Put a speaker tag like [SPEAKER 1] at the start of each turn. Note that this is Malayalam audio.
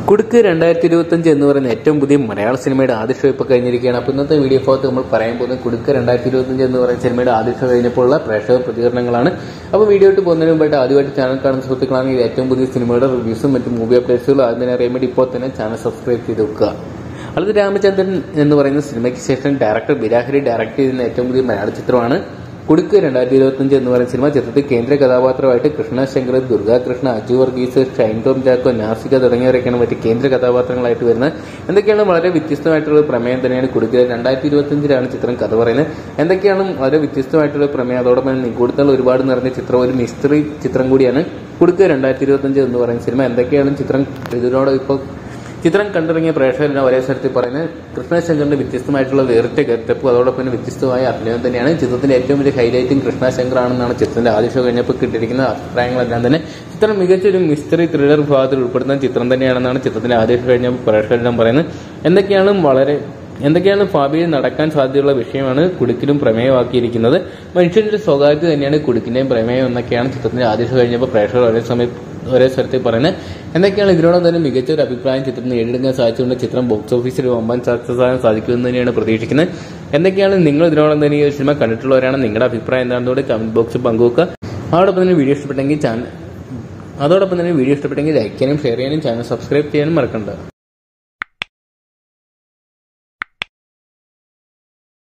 [SPEAKER 1] കുടുക്ക് രണ്ടായിരത്തി ഇരുപത്തഞ്ച് എന്ന് പറയുന്ന ഏറ്റവും പുതിയ മലയാള സിനിമയുടെ ആദ്യ ഷോ ഇപ്പോൾ കഴിഞ്ഞിരിക്കുകയാണ് അപ്പോൾ ഇന്നത്തെ വീഡിയോ ഭാഗത്ത് നമ്മൾ പറയാൻ പോകുന്നത് കുടുക്ക് രണ്ടായിരത്തി ഇരുപത്തഞ്ച് എന്ന് പറയുന്ന സിനിമയുടെ ആദ്യ ഷോ കഴിഞ്ഞപ്പോഴുള്ള പ്രേക്ഷക പ്രതികരണങ്ങളാണ് അപ്പോൾ വീഡിയോ ഇട്ട് പോകുന്നതിന് മുമ്പായിട്ട് ആദ്യമായിട്ട് ചാനൽ കാണുന്ന സുഹൃത്തുക്കളാണെങ്കിൽ ഏറ്റവും പുതിയ സിനിമയുടെ റിവ്യൂസും മറ്റും മൂവി അപ്ഡേറ്റ്സുകളും ആദ്യം തന്നെ അറിയാൻ വേണ്ടി ഇപ്പോൾ തന്നെ ചാനൽ സബ്സ്ക്രൈബ് ചെയ്ത് വെക്കുക അടുത്ത രാമചന്ദ്രൻ എന്ന് പറയുന്ന സിനിമയ്ക്ക് ശേഷം ഡയറക്ടർ ബിരാഹരി ഡയറക്ട് ചെയ്യുന്ന ഏറ്റവും പുതിയ മലയാള ചിത്രമാണ് കുടുക്ക് രണ്ടായിരത്തി ഇരുപത്തഞ്ച് എന്ന് പറയുന്ന സിനിമ ചിത്രത്തിൽ കേന്ദ്ര കഥാപാത്രമായിട്ട് കൃഷ്ണ ശങ്കർ ദുർഗാ കൃഷ്ണ അജു വർഗീസ് ഷൈൻ ടോം ചാക്കോ നാസിക തുടങ്ങിയവരൊക്കെയാണ് മറ്റ് കേന്ദ്ര കഥാപാത്രങ്ങളായിട്ട് വരുന്നത് എന്തൊക്കെയാണ് വളരെ വ്യത്യസ്തമായിട്ടുള്ള പ്രമേയം തന്നെയാണ് കുടുക്കിൽ രണ്ടായിരത്തി ഇരുപത്തഞ്ചിലാണ് ചിത്രം കഥ പറയുന്നത് എന്തൊക്കെയാണ് വളരെ വ്യത്യസ്തമായിട്ടുള്ള പ്രമേയം അതോടൊപ്പം തന്നെ നിഗൂഢതകൾ ഒരുപാട് നിറഞ്ഞ ചിത്രം ഒരു മിസ്റ്ററി ചിത്രം കൂടിയാണ് കുടുക്ക് രണ്ടായിരത്തി ഇരുപത്തഞ്ച് എന്ന് പറയുന്ന സിനിമ എന്തൊക്കെയാണ് ചിത്രം ഇതിനോട് ഇപ്പോൾ ചിത്രം കണ്ടിറങ്ങിയ പ്രേക്ഷകരെല്ലാം ഒരേ സ്ഥലത്തിൽ പറയുന്നത് കൃഷ്ണശങ്കറിന്റെ വ്യത്യസ്തമായിട്ടുള്ള വേറിട്ട ഗെറ്റപ്പ് അതോടൊപ്പം തന്നെ വ്യത്യസ്തമായ അഭിനയം തന്നെയാണ് ചിത്രത്തിന്റെ ഏറ്റവും വലിയ ഹൈലൈറ്റും കൃഷ്ണശങ്കർ ആണെന്നാണ് ചിത്രത്തിന്റെ ആദ്യ ഷോ കഴിഞ്ഞപ്പോൾ കിട്ടിയിരിക്കുന്ന അഭിപ്രായങ്ങളെല്ലാം തന്നെ ചിത്രം മികച്ചൊരു മിസ്റ്ററി ത്രില്ലർ വിഭാഗത്തിൽ ഉൾപ്പെടുന്ന ചിത്രം തന്നെയാണെന്നാണ് ചിത്രത്തിന്റെ ആദ്യ ഷോ കഴിഞ്ഞപ്പോൾ പ്രേക്ഷകരെല്ലാം പറയുന്നത് എന്തൊക്കെയാണ് വളരെ എന്തൊക്കെയാണ് ഭാവിയിൽ നടക്കാൻ സാധ്യതയുള്ള വിഷയമാണ് കുടുക്കിലും പ്രമേയമാക്കിയിരിക്കുന്നത് മനുഷ്യന്റെ സ്വകാര്യത തന്നെയാണ് കുടുക്കിന്റെയും പ്രമേയം എന്നൊക്കെയാണ് ചിത്രത്തിന്റെ ആദ്യ ഷോ കഴിഞ്ഞപ്പോൾ പ്രേക്ഷകർ ഒരേ സമയം ഒരേ സ്ഥലത്തിൽ പറയുന്നത് എന്തൊക്കെയാണ് ഇതിനോടൊപ്പം തന്നെ മികച്ച ഒരു അഭിപ്രായം ചിത്രത്തിന് നേടിയെടുക്കാൻ സാധിച്ചുകൊണ്ട് ചിത്രം ബോക്സ് ഓഫീസിൽ വമ്പാൻ സക്സസ് ആകാൻ സാധിക്കുമെന്ന് തന്നെയാണ് പ്രതീക്ഷിക്കുന്നത് എന്തൊക്കെയാണ് നിങ്ങൾ ഇതിനോടൊപ്പം തന്നെ ഈ ഒരു സിനിമ കണ്ടിട്ടുള്ളവരാണ് നിങ്ങളുടെ അഭിപ്രായം എന്താണെന്നോട് കമന്റ് ബോക്സിൽ പങ്കുവെക്കുക അതോടൊപ്പം തന്നെ വീഡിയോ ഇഷ്ടപ്പെട്ടെങ്കിൽ ചാനൽ അതോടൊപ്പം തന്നെ വീഡിയോ ഇഷ്ടപ്പെട്ടെങ്കിൽ ലൈക്ക് ചെയ്യാനും ഷെയർ ചെയ്യാനും ചാനൽ സബ്സ്ക്രൈബ് ചെയ്യാനും മറക്കണ്ട